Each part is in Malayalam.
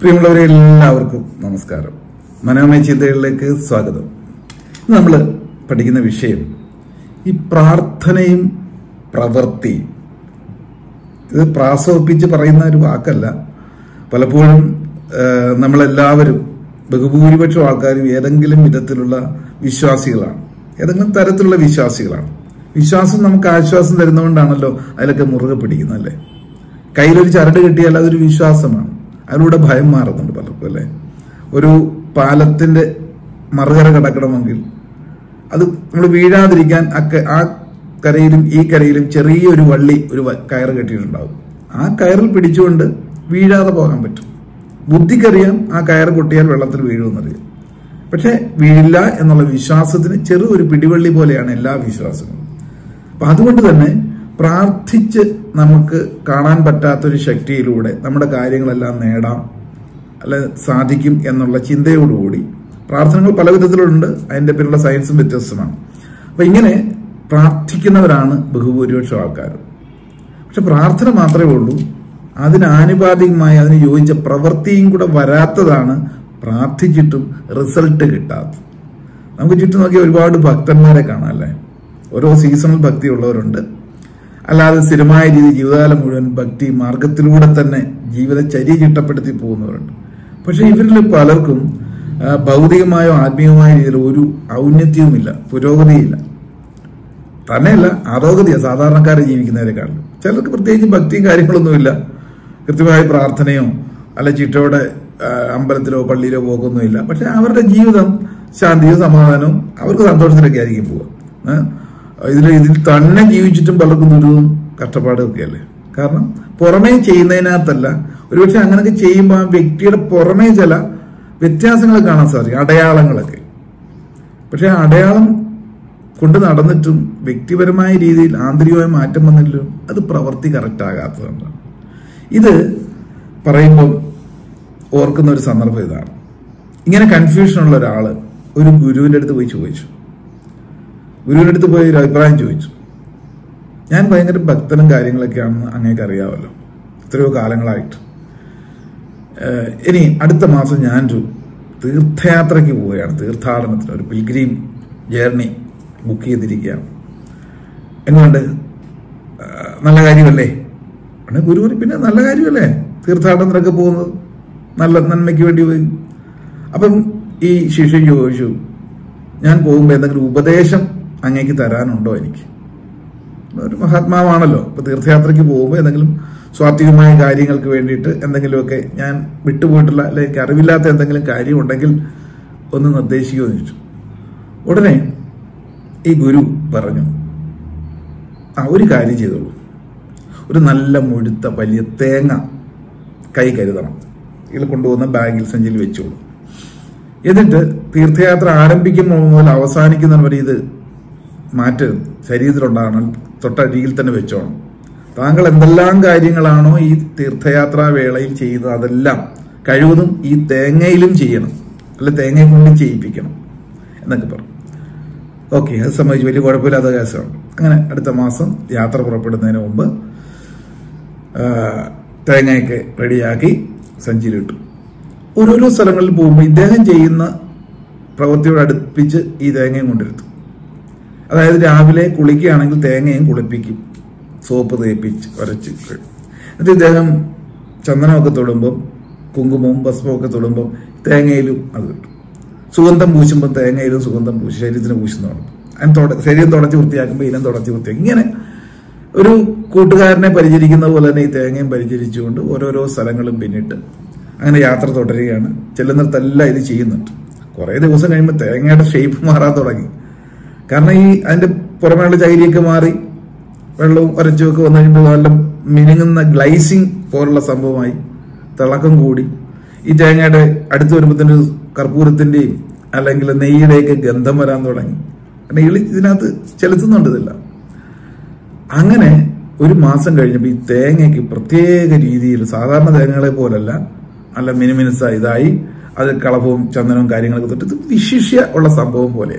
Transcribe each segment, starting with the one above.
പ്രിയമുള്ളവരെ എല്ലാവർക്കും നമസ്കാരം മനോമയ ചിന്തകളിലേക്ക് സ്വാഗതം ഇന്ന് നമ്മൾ പഠിക്കുന്ന വിഷയം ഈ പ്രാർത്ഥനയും പ്രവൃത്തിയും ഇത് പ്രാസവപ്പിച്ച് പറയുന്ന ഒരു വാക്കല്ല പലപ്പോഴും ആ, നമ്മളെല്ലാവരും ബഹുഭൂരിപക്ഷം ആൾക്കാരും ഏതെങ്കിലും വിധത്തിലുള്ള വിശ്വാസികളാണ് ഏതെങ്കിലും തരത്തിലുള്ള വിശ്വാസികളാണ് വിശ്വാസം നമുക്ക് ആശ്വാസം തരുന്നതുകൊണ്ടാണല്ലോ അതിലൊക്കെ മുറുകെ പിടിക്കുന്നത് അല്ലേ കയ്യിലൊരു ചരട് കിട്ടിയാൽ അതൊരു വിശ്വാസമാണ് അതിലൂടെ ഭയം മാറുന്നുണ്ട് പലർക്കും അല്ലേ ഒരു പാലത്തിന്റെ മറുകര കിടക്കണമെങ്കിൽ അത് നമ്മൾ വീഴാതിരിക്കാൻ അക്ക ആ കരയിലും ഈ കരയിലും ചെറിയൊരു വള്ളി ഒരു വ- കയറ് കെട്ടിയിട്ടുണ്ടാവും ആ കയറിൽ പിടിച്ചുകൊണ്ട് വീഴാതെ പോകാൻ പറ്റും ബുദ്ധിക്കറിയാം ആ കയറ് പൊട്ടിയാൽ വെള്ളത്തിൽ വീഴുമെന്നറിയാം പക്ഷെ വീഴില്ല എന്നുള്ള വിശ്വാസത്തിന് ചെറു ഒരു പിടിവള്ളി പോലെയാണ് എല്ലാ വിശ്വാസങ്ങളും അപ്പൊ അതുകൊണ്ട് തന്നെ പ്രാർത്ഥിച്ച് നമുക്ക് കാണാൻ പറ്റാത്തൊരു ശക്തിയിലൂടെ നമ്മുടെ കാര്യങ്ങളെല്ലാം നേടാം അല്ലെ സാധിക്കും എന്നുള്ള ചിന്തയോടുകൂടി പ്രാർത്ഥനകൾ പല വിധത്തിലുണ്ട് അതിന്റെ പിന്നിലുള്ള സയൻസും വ്യത്യസ്തമാണ് അപ്പൊ ഇങ്ങനെ പ്രാർത്ഥിക്കുന്നവരാണ് ബഹുഭൂരിപക്ഷം ആൾക്കാർ പക്ഷെ പ്രാർത്ഥന മാത്രമേ ഉള്ളൂ അതിന് ആനുപാതികമായി അതിന് യോജിച്ച പ്രവൃത്തിയും കൂടെ വരാത്തതാണ് പ്രാർത്ഥിച്ചിട്ടും റിസൾട്ട് കിട്ടാത്തത് നമുക്ക് ചുറ്റും നോക്കിയ ഒരുപാട് ഭക്തന്മാരെ കാണാം അല്ലേ ഓരോ സീസണൽ ഭക്തി ഉള്ളവരുണ്ട് അല്ലാതെ സ്ഥിരമായ രീതി ജീവിതകാലം മുഴുവൻ ഭക്തി മാർഗത്തിലൂടെ തന്നെ ജീവിതചര്യ ചിട്ടപ്പെടുത്തി പോകുന്നവരുണ്ട് പക്ഷെ ഇവരിൽ പലർക്കും ആ, ഭൗതികമായോ ആത്മീയമായ രീതിയിൽ ഒരു ഔന്നത്യവുമില്ല പുരോഗതിയില്ല തന്നെയല്ല അധോഗതിയാണ് സാധാരണക്കാർ ജീവിക്കുന്നവരെക്കാളും ചിലർക്ക് പ്രത്യേകിച്ച് ഭക്തിയും കാര്യങ്ങളൊന്നുമില്ല കൃത്യമായ പ്രാർത്ഥനയോ അല്ല ചിട്ടയോടെ ആ, അമ്പലത്തിലോ പള്ളിയിലോ പോക്കൊന്നുമില്ല പക്ഷെ അവരുടെ ജീവിതം ശാന്തിയും സമാധാനവും അവർക്ക് സന്തോഷത്തിലൊക്കെ ആയിരിക്കും പോവുക ഇതിൽ ഇതിൽ തന്നെ ജീവിച്ചിട്ടും പലർക്കും ദുരിതവും കഷ്ടപ്പാടും ഒക്കെ അല്ലേ കാരണം പുറമേ ചെയ്യുന്നതിനകത്തല്ല ഒരുപക്ഷെ അങ്ങനെയൊക്കെ ചെയ്യുമ്പോൾ ആ വ്യക്തിയുടെ പുറമേ ചില വ്യത്യാസങ്ങൾ കാണാൻ സാധിക്കും അടയാളങ്ങളൊക്കെ പക്ഷെ ആ അടയാളം കൊണ്ട് നടന്നിട്ടും വ്യക്തിപരമായ രീതിയിൽ ആന്തരികമായ മാറ്റം വന്നില്ലോ അത് പ്രവൃത്തി കറക്റ്റ് ആകാത്തതുകൊണ്ടാണ് ഇത് പറയുമ്പോൾ ഓർക്കുന്ന ഒരു സന്ദർഭം ഇതാണ് ഇങ്ങനെ കൺഫ്യൂഷൻ ഉള്ള ഒരാള് ഒരു ഗുരുവിന്റെ അടുത്ത് പോയി ചോദിച്ചു ഗുരുവിന്റെ അടുത്ത് പോയി ഒരു അഭിപ്രായം ചോദിച്ചു ഞാൻ ഭയങ്കര ഭക്തനും കാര്യങ്ങളൊക്കെയാണെന്ന് അങ്ങേക്ക് അറിയാമല്ലോ എത്രയോ കാലങ്ങളായിട്ട് ഏഹ് ഇനി അടുത്ത മാസം ഞാനൊരു തീർത്ഥയാത്രയ്ക്ക് പോവുകയാണ് തീർത്ഥാടനത്തിന് ഒരു പിൽഗ്രീം ജേർണി ബുക്ക് ചെയ്തിരിക്കുകയാണ് എങ്ങനെയുണ്ട് ഏഹ് നല്ല കാര്യമല്ലേ ആണ് ഗുരു പറഞ്ഞു, പിന്നെ നല്ല കാര്യമല്ലേ തീർത്ഥാടനത്തിനൊക്കെ പോകുന്നത് നല്ല നന്മയ്ക്ക് വേണ്ടി പോയി അപ്പം ഈ ശിഷ്യൻ ചോദിച്ചു ഞാൻ പോകുമ്പോൾ എന്തെങ്കിലും ഉപദേശം അങ്ങേക്ക് തരാനുണ്ടോ എനിക്ക് ഒരു മഹാത്മാവാണല്ലോ ഇപ്പൊ തീർത്ഥയാത്രയ്ക്ക് പോകുമ്പോൾ എന്തെങ്കിലും സ്വാത്വികമായ കാര്യങ്ങൾക്ക് വേണ്ടിയിട്ട് എന്തെങ്കിലുമൊക്കെ ഞാൻ വിട്ടുപോയിട്ടുള്ള അല്ലെങ്കിൽ എനിക്ക് അറിവില്ലാത്ത എന്തെങ്കിലും കാര്യം ഉണ്ടെങ്കിൽ ഒന്ന് നിർദ്ദേശിക്കുമോ എന്ന് ചോദിച്ചു ഉടനെ ഈ ഗുരു പറഞ്ഞു ആ ഒരു കാര്യം ചെയ്തോളൂ ഒരു നല്ല മുഴുത്ത വലിയ തേങ്ങ കൈ കരുതണം ഇതിൽ കൊണ്ടുപോകുന്ന ബാഗിൽ സഞ്ചിയിൽ വെച്ചോളൂ എന്നിട്ട് തീർത്ഥയാത്ര ആരംഭിക്കുമ്പോൾ മുതൽ അവസാനിക്കുന്ന വരെ ഇത് മാറ്റരുത് ശരീരത്തിലുണ്ടാകണം തൊട്ടരികിൽ തന്നെ വെച്ചോണം താങ്കൾ എന്തെല്ലാം കാര്യങ്ങളാണോ ഈ തീർത്ഥയാത്രാ വേളയിൽ ചെയ്യുന്നത് അതെല്ലാം കഴിവതും ഈ തേങ്ങയിലും ചെയ്യണം അല്ല തേങ്ങയെ കൊണ്ടും ചെയ്യിപ്പിക്കണം എന്നൊക്കെ പറഞ്ഞു ഓക്കെ അത് സംബന്ധിച്ച് വലിയ കുഴപ്പമില്ലാത്ത കേസാണ് അങ്ങനെ അടുത്ത മാസം യാത്ര പുറപ്പെടുന്നതിന് മുമ്പ് ആ, തേങ്ങയൊക്കെ റെഡിയാക്കി സഞ്ചിയിലിട്ടു ഓരോരോ സ്ഥലങ്ങളിൽ പോകുമ്പോൾ ഇദ്ദേഹം ചെയ്യുന്ന പ്രവൃത്തിയോട് അടുപ്പിച്ച് ഈ തേങ്ങയും കൊണ്ടിരുത്തും അതായത് രാവിലെ കുളിക്കുകയാണെങ്കിൽ തേങ്ങയും കുളിപ്പിക്കും സോപ്പ് തേപ്പിച്ച് വരച്ച് കഴിയും. എന്നിട്ട് ഇദ്ദേഹം ചന്ദനമൊക്കെ തൊടുമ്പോൾ കുങ്കുമവും ഭസ്മവും ഒക്കെ തൊടുമ്പോൾ തേങ്ങയിലും അത് കിട്ടും സുഗന്ധം പൂശുമ്പോൾ തേങ്ങയിലും സുഗന്ധം പൂശി ശരീരത്തിന് പൂശുന്നതാണ് അതിന് തുട ശരീരം തുടച്ച് വൃത്തിയാക്കുമ്പോൾ ഇനം തുടച്ച് വൃത്തിയാക്കും ഇങ്ങനെ ഒരു കൂട്ടുകാരനെ പരിചരിക്കുന്ന പോലെ തന്നെ ഈ തേങ്ങയും പരിചരിച്ചുകൊണ്ട് ഓരോരോ സ്ഥലങ്ങളും പിന്നിട്ട് അങ്ങനെ യാത്ര തുടരുകയാണ് ചെല്ലുന്നിടത്തെല്ലാം ഇത് ചെയ്യുന്നുണ്ട് കുറേ ദിവസം കഴിയുമ്പോൾ തേങ്ങയുടെ ഷേപ്പ് മാറാൻ തുടങ്ങി കാരണം ഈ അതിന്റെ പുറമേയുള്ള ചകിരിയൊക്കെ മാറി വെള്ളവും ഒരച്ചും ഒക്കെ വന്നു കഴിയുമ്പോൾ നല്ല മിനുങ്ങുന്ന ഗ്ലൈസിങ് പോലുള്ള സംഭവമായി തിളക്കം കൂടി ഈ തേങ്ങയുടെ അടുത്ത് വരുമ്പോൾ തന്നെ ഒരു കർപ്പൂരത്തിന്റെയും അല്ലെങ്കിൽ നെയ്യുടെയൊക്കെ ഗന്ധം വരാൻ തുടങ്ങി കാരണം ഇളി ഇതിനകത്ത് ചെലുത്തുന്നുണ്ട് ഇതെല്ലാം അങ്ങനെ ഒരു മാസം കഴിഞ്ഞപ്പോൾ ഈ തേങ്ങയ്ക്ക് പ്രത്യേക രീതിയിൽ സാധാരണ തേങ്ങകളെ പോലല്ല നല്ല മിനുമിനുസ ഇതായി അത് കളഭവും ചന്ദനവും കാര്യങ്ങളൊക്കെ തൊട്ട് ഇത് വിശിഷ്യ ഉള്ള സംഭവം പോലെ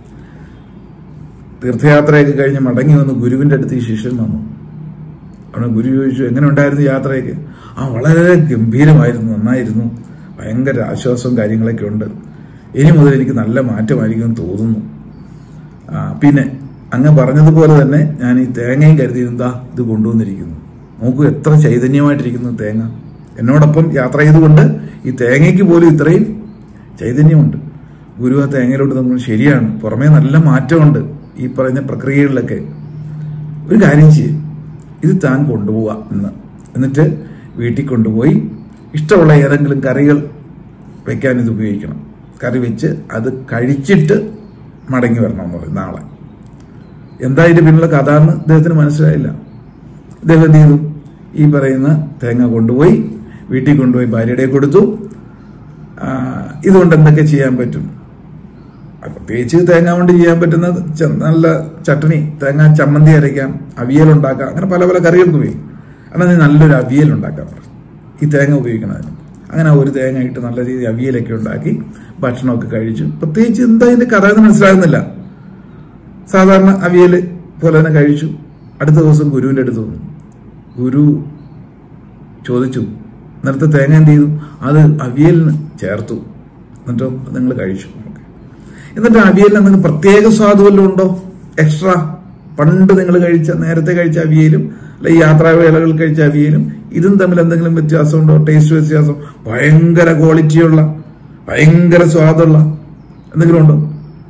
തീർത്ഥയാത്രയൊക്കെ കഴിഞ്ഞ് മടങ്ങി വന്ന് ഗുരുവിന്റെ അടുത്ത് ഈ ശിഷ്യൻ വന്നു അവിടെ ഗുരു ചോദിച്ചു എങ്ങനെ ഉണ്ടായിരുന്നു യാത്രയൊക്കെ ആ വളരെ ഗംഭീരമായിരുന്നു നന്നായിരുന്നു ഭയങ്കര ആശ്വാസവും കാര്യങ്ങളൊക്കെ ഉണ്ട് ഇനി മുതൽ എനിക്ക് നല്ല മാറ്റമായിരിക്കും എന്ന് തോന്നുന്നു ആ, പിന്നെ അങ്ങ് പറഞ്ഞതുപോലെ തന്നെ ഞാൻ ഈ തേങ്ങയും കരുതി എന്താ ഇത് കൊണ്ടുവന്നിരിക്കുന്നു നോക്കൂ എത്ര ചൈതന്യമായിട്ടിരിക്കുന്നു തേങ്ങ എന്നോടൊപ്പം യാത്ര ചെയ്തുകൊണ്ട് ഈ തേങ്ങയ്ക്ക് പോലും ഇത്രയും ചൈതന്യമുണ്ട് ഗുരു ആ തേങ്ങയിലോട്ട് നമ്മൾ ശരിയാണ് പുറമേ നല്ല മാറ്റമുണ്ട് ഈ പറഞ്ഞ പ്രക്രിയകളിലൊക്കെ ഒരു കാര്യം ചെയ്യും ഇത് താൻ കൊണ്ടുപോവുക എന്ന് എന്നിട്ട് വീട്ടിൽ കൊണ്ടുപോയി ഇഷ്ടമുള്ള ഏതെങ്കിലും കറികൾ വെക്കാൻ ഇത് ഉപയോഗിക്കണം കറി വെച്ച് അത് കഴിച്ചിട്ട് മടങ്ങി വരണം എന്ന് പറയും നാളെ എന്താ ഇതിന്റെ പിന്നിലുള്ള കഥ എന്ന് ഇദ്ദേഹത്തിന് മനസ്സിലായില്ല ഇദ്ദേഹം എന്ത് ചെയ്തു ഈ പറയുന്ന തേങ്ങ കൊണ്ടുപോയി വീട്ടിൽ കൊണ്ടുപോയി ഭാര്യയുടെ കൊടുത്തു ആ, ഇതുകൊണ്ട് എന്തൊക്കെ ചെയ്യാൻ പറ്റും ആ, പ്രത്യേകിച്ച് തേങ്ങ കൊണ്ട് ചെയ്യാൻ പറ്റുന്ന ച- നല്ല ചട്ടണി തേങ്ങ ചമ്മന്തി അരയ്ക്കാം അവിയൽ ഉണ്ടാക്കാം അങ്ങനെ പല പല കറികൾക്ക് ഉപയോഗിക്കും എന്നാൽ നീ നല്ലൊരു അവിയൽ ഉണ്ടാക്കാൻ പറഞ്ഞു ഈ തേങ്ങ ഉപയോഗിക്കണതിന് അങ്ങനെ ആ ഒരു തേങ്ങ ഇട്ട് നല്ല രീതിയിൽ അവിയലൊക്കെ ഉണ്ടാക്കി ഭക്ഷണമൊക്കെ കഴിച്ചു പ്രത്യേകിച്ച് എന്താ ഇതിന്റെ കഥ എന്ന് മനസ്സിലാകുന്നില്ല സാധാരണ അവിയൽ പോലെ തന്നെ കഴിച്ചു അടുത്ത ദിവസം ഗുരുവിന്റെ അടുത്ത് വന്നു ഗുരു ചോദിച്ചു നേരത്തെ തേങ്ങ എന്ത് ചെയ്തു അത് അവിയലിന് ചേർത്തു എന്നിട്ടോ അത് നിങ്ങൾ കഴിച്ചു ഓക്കേ. എന്നിട്ട് അവിയലിന് എന്തെങ്കിലും പ്രത്യേക സ്വാദ് വല്ലതും ഉണ്ടോ എക്സ്ട്രാ പണ്ട് നിങ്ങൾ കഴിച്ച നേരത്തെ കഴിച്ച അവിയലും അല്ലെ ഈ യാത്രാവേളകൾ കഴിച്ച അവിയലും ഇതും തമ്മിൽ എന്തെങ്കിലും വ്യത്യാസമുണ്ടോ ടേസ്റ്റ് വ്യത്യാസം ഭയങ്കര ക്വാളിറ്റിയുള്ള ഭയങ്കര സ്വാദുള്ള എന്തെങ്കിലും ഉണ്ടോ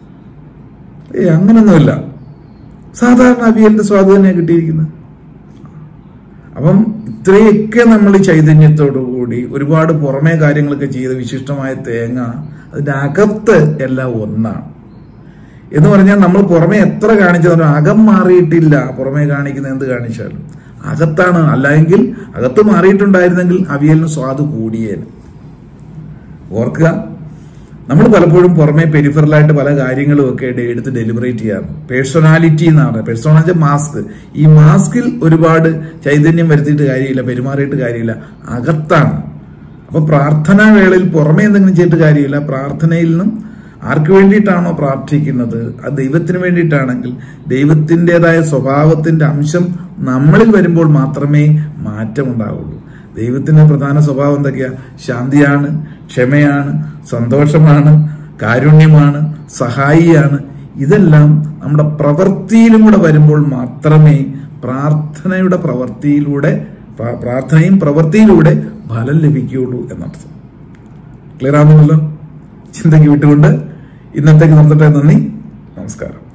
ഏ അങ്ങനൊന്നുമില്ല സാധാരണ അവിയലിന്റെ സ്വാദ് തന്നെയാണ് കിട്ടിയിരിക്കുന്നത് അപ്പം ഇത്രയൊക്കെ നമ്മൾ ഈ ചൈതന്യത്തോടു കൂടി ഒരുപാട് പുറമേ കാര്യങ്ങളൊക്കെ ചെയ്ത വിശിഷ്ടമായ തേങ്ങ അതിന്റെ അകത്ത് എല്ലാം ഒന്നാണ് എന്ന് പറഞ്ഞാൽ നമ്മൾ പുറമേ എത്ര കാണിച്ചാലും അകം മാറിയിട്ടില്ല പുറമേ കാണിക്കുന്ന എന്ത് കാണിച്ചാലും അകത്താണ് അല്ലെങ്കിൽ അകത്ത് മാറിയിട്ടുണ്ടായിരുന്നെങ്കിൽ അവിയലിന് സ്വാദ് കൂടിയേനെ ഓർക്കുക നമ്മൾ പലപ്പോഴും പുറമെ പെരിഫറലായിട്ട് പല കാര്യങ്ങളും ഒക്കെ ആയിട്ട് എടുത്ത് ഡെലിബറേറ്റ് ചെയ്യാറ് പേഴ്സണാലിറ്റി എന്നാണ് പേഴ്സണാലിറ്റി മാസ്ക് ഈ മാസ്കിൽ ഒരുപാട് ചൈതന്യം വരുത്തിയിട്ട് കാര്യമില്ല പെരുമാറിയിട്ട് കാര്യമില്ല അകത്താണ് അപ്പൊ പ്രാർത്ഥനാ വേളയിൽ പുറമെ എന്തെങ്കിലും ചെയ്തിട്ട് കാര്യമില്ല പ്രാർത്ഥനയിൽ നിന്നും ആർക്ക് വേണ്ടിയിട്ടാണോ പ്രാർത്ഥിക്കുന്നത് അത് ദൈവത്തിന് വേണ്ടിയിട്ടാണെങ്കിൽ ദൈവത്തിൻ്റെതായ സ്വഭാവത്തിന്റെ അംശം നമ്മളിൽ വരുമ്പോൾ മാത്രമേ മാറ്റമുണ്ടാവുള്ളൂ ദൈവത്തിന്റെ പ്രധാന സ്വഭാവം എന്തൊക്കെയാ ശാന്തിയാണ് ക്ഷമയാണ് സന്തോഷമാണ് കാരുണ്യമാണ് സഹായിയാണ് ഇതെല്ലാം നമ്മുടെ പ്രവൃത്തിയിലും കൂടെ വരുമ്പോൾ മാത്രമേ പ്രാർത്ഥനയുടെ പ്രവൃത്തിയിലൂടെ പ്രാ- പ്രാർത്ഥനയും പ്രവൃത്തിയിലൂടെ ഫലം ലഭിക്കുകയുള്ളൂ എന്നർത്ഥം ക്ലിയർ ആവുന്നുണ്ടല്ലോ ചിന്തയ്ക്ക് വിട്ടുകൊണ്ട് ഇന്നത്തേക്ക് നിർത്തട്ടെ നന്ദി നമസ്കാരം